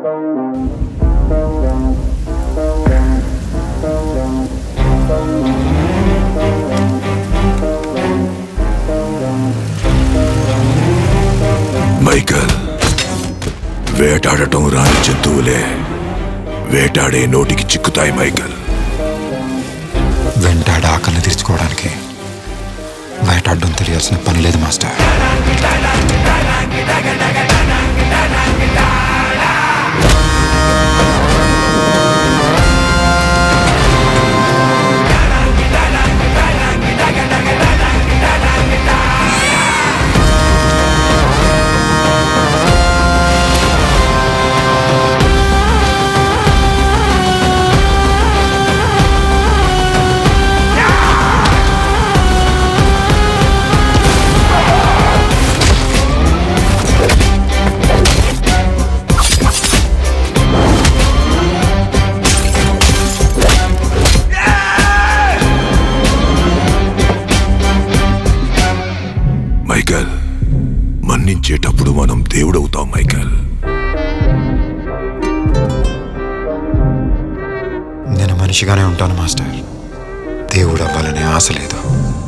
Michael వేటాడటం రాని జంతువులే వేటాడే నోటికి చిక్కుతాయి మైకల్ వెంటాడి ఆకలిని తీర్చుకోవడానికి వేటాడడం తెలియాల్సిన పని లేదు మాస్టర్ మైకల్ మన్నించేటప్పుడు మనం దేవుడవుతాం మైకల్ నేను మనిషిగానే ఉంటాను మాస్టర్ దేవుడు అవ్వాలనే ఆశ లేదు